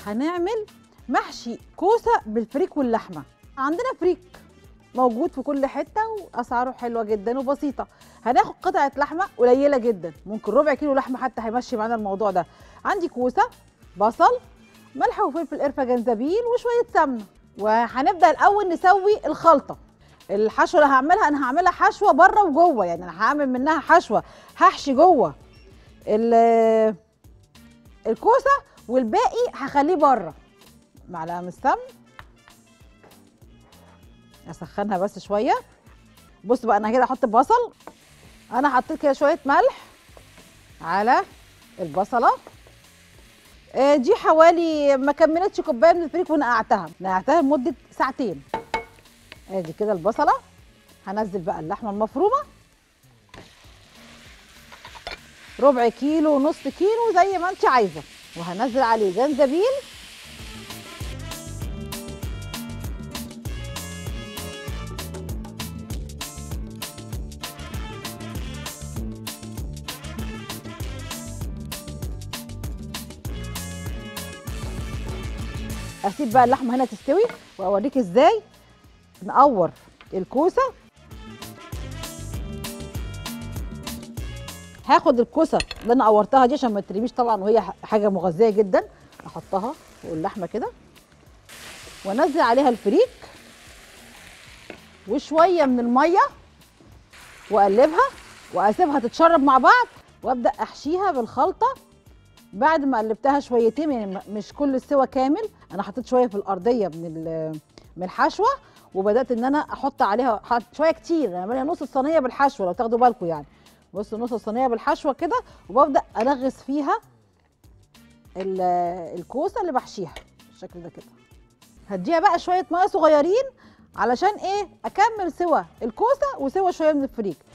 هنعمل محشي كوسه بالفريك واللحمه عندنا فريك موجود في كل حته واسعاره حلوه جدا وبسيطه هناخد قطعه لحمه قليله جدا ممكن ربع كيلو لحمه حتى هيمشي معانا الموضوع ده عندي كوسه بصل ملح وفلفل قرفه جنزبيل وشويه سمنه وهنبدا الاول نسوي الخلطه الحشوه اللي هعملها انا هعملها حشوه بره وجوه يعني انا هعمل منها حشوه هحشي جوه ال- الكوسه والباقي هخليه بره معلقه من السمن اسخنها بس شويه بص بقى انا كده احط بصل انا حطيت كده شويه ملح على البصله آه، دي حوالي ما كملتش كوبايه من الفريك ونقعتها نقعتها لمده ساعتين ادي كده البصله هنزل بقى اللحمه المفرومه ربع كيلو نص كيلو زي ما انت عايزه وهنزل عليه جنزبيل اسيب بقى اللحمه هنا تستوي واوريك ازاي نقور الكوسه هاخد الكوسه اللي انا قورتها دي عشان ما ترميش طبعا وهي ح- حاجه مغذيه جدا احطها فوق اللحمه كده وانزل عليها الفريك وشويه من الميه واقلبها واسيبها تتشرب مع بعض وابدا احشيها بالخلطه بعد ما قلبتها شويتين يعني م- مش كل السوا كامل انا حطيت شويه في الارضيه من ال- من الحشوه وبدات ان انا احط عليها حط شويه كتير انا عامله نص الصينيه بالحشوه لو تاخدوا بالكم يعني بص نص الصينيه بالحشوه كده وببدا انغص فيها ال- الكوسه اللي بحشيها بالشكل ده كده هديها بقى شويه ميه صغيرين علشان ايه اكمل سوا الكوسه وسوا شويه من الفريك